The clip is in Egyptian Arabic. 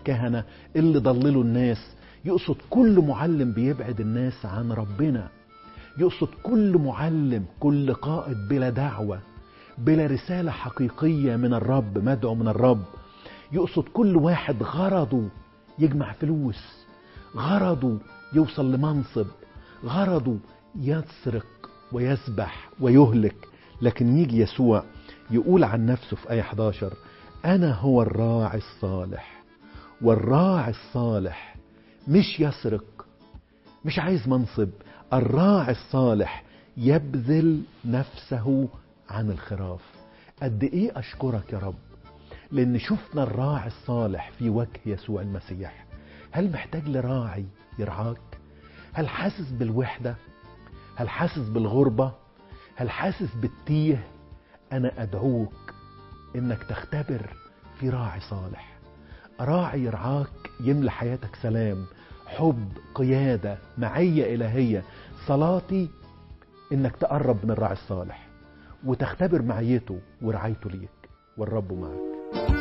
الكهنة اللي ضللوا الناس يقصد كل معلم بيبعد الناس عن ربنا يقصد كل معلم كل قائد بلا دعوة بلا رسالة حقيقية من الرب مدعو من الرب يقصد كل واحد غرضه يجمع فلوس غرضه يوصل لمنصب غرضه يسرق ويسبح ويهلك لكن يجي يسوع يقول عن نفسه في آية 11 أنا هو الراعي الصالح والراعي الصالح مش يسرق مش عايز منصب الراعي الصالح يبذل نفسه عن الخراف قد ايه اشكرك يا رب لان شفنا الراعي الصالح في وجه يسوع المسيح هل محتاج لراعي يرعاك هل حاسس بالوحدة هل حاسس بالغربة هل حاسس بالتيه انا ادعوك انك تختبر في راعي صالح راعي يرعاك يملى حياتك سلام حب قيادة معية إلهية صلاتي إنك تقرب من الراعي الصالح وتختبر معيته ورعايته ليك والرب معك